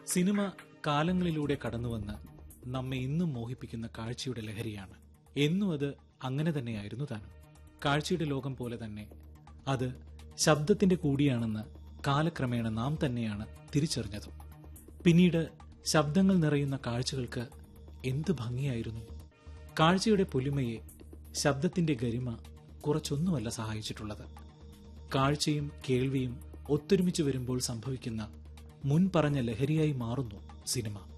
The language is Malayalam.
സിനിമ കാലങ്ങളിലൂടെ കടന്നുവന്ന് നമ്മെ ഇന്നും മോഹിപ്പിക്കുന്ന കാഴ്ചയുടെ ലഹരിയാണ് എന്നും അത് അങ്ങനെ തന്നെയായിരുന്നു താനും കാഴ്ചയുടെ ലോകം പോലെ തന്നെ അത് ശബ്ദത്തിന്റെ കൂടിയാണെന്ന് കാലക്രമേണ നാം തന്നെയാണ് തിരിച്ചറിഞ്ഞതും പിന്നീട് ശബ്ദങ്ങൾ നിറയുന്ന കാഴ്ചകൾക്ക് എന്ത് ഭംഗിയായിരുന്നു കാഴ്ചയുടെ പൊലിമയെ ശബ്ദത്തിന്റെ ഗരിമ കുറച്ചൊന്നുമല്ല സഹായിച്ചിട്ടുള്ളത് കാഴ്ചയും കേൾവിയും ഒത്തൊരുമിച്ച് വരുമ്പോൾ സംഭവിക്കുന്ന മുൻ പറഞ്ഞ ലഹരിയായി മാറുന്നു സിനിമ